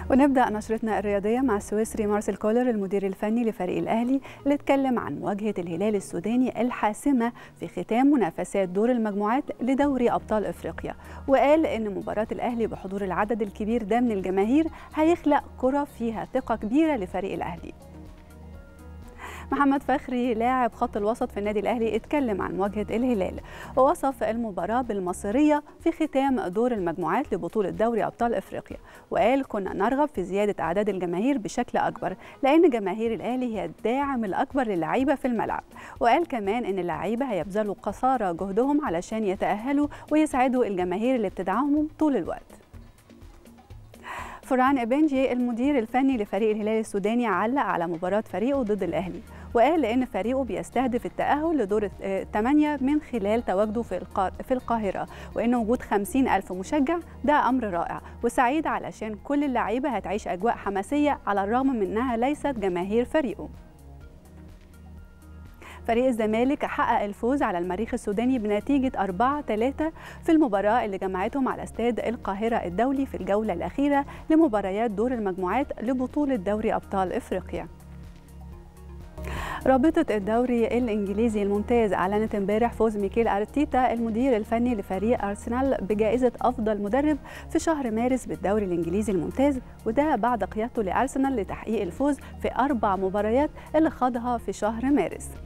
ونبدأ نشرتنا الرياضية مع السويسري مارسيل كولر المدير الفني لفريق الأهلي اللي اتكلم عن مواجهة الهلال السوداني الحاسمة في ختام منافسات دور المجموعات لدوري أبطال إفريقيا وقال إن مباراة الأهلي بحضور العدد الكبير ده من الجماهير هيخلق كرة فيها ثقة كبيرة لفريق الأهلي محمد فخري لاعب خط الوسط في النادي الاهلي اتكلم عن مواجهه الهلال ووصف المباراه بالمصيريه في ختام دور المجموعات لبطوله دوري ابطال افريقيا وقال كنا نرغب في زياده اعداد الجماهير بشكل اكبر لان جماهير الاهلي هي الداعم الاكبر للعيبه في الملعب وقال كمان ان اللعيبه هيبذلوا قصارى جهدهم علشان يتاهلوا ويسعدوا الجماهير اللي بتدعمهم طول الوقت فرعان إبنجي المدير الفني لفريق الهلال السوداني علق على مباراة فريقه ضد الأهلي وقال إن فريقه بيستهدف التأهل لدور الثمانية من خلال تواجده في القاهرة وإن وجود خمسين ألف مشجع ده أمر رائع وسعيد علشان كل اللعيبة هتعيش أجواء حماسية على الرغم من أنها ليست جماهير فريقه فريق الزمالك حقق الفوز على المريخ السوداني بنتيجة 4-3 في المباراة اللي جمعتهم على استاد القاهرة الدولي في الجولة الأخيرة لمباريات دور المجموعات لبطولة دوري أبطال إفريقيا رابطة الدوري الإنجليزي الممتاز أعلنت امبارح فوز ميكيل أرتيتا المدير الفني لفريق أرسنال بجائزة أفضل مدرب في شهر مارس بالدوري الإنجليزي الممتاز وده بعد قيادته لأرسنال لتحقيق الفوز في أربع مباريات اللي خاضها في شهر مارس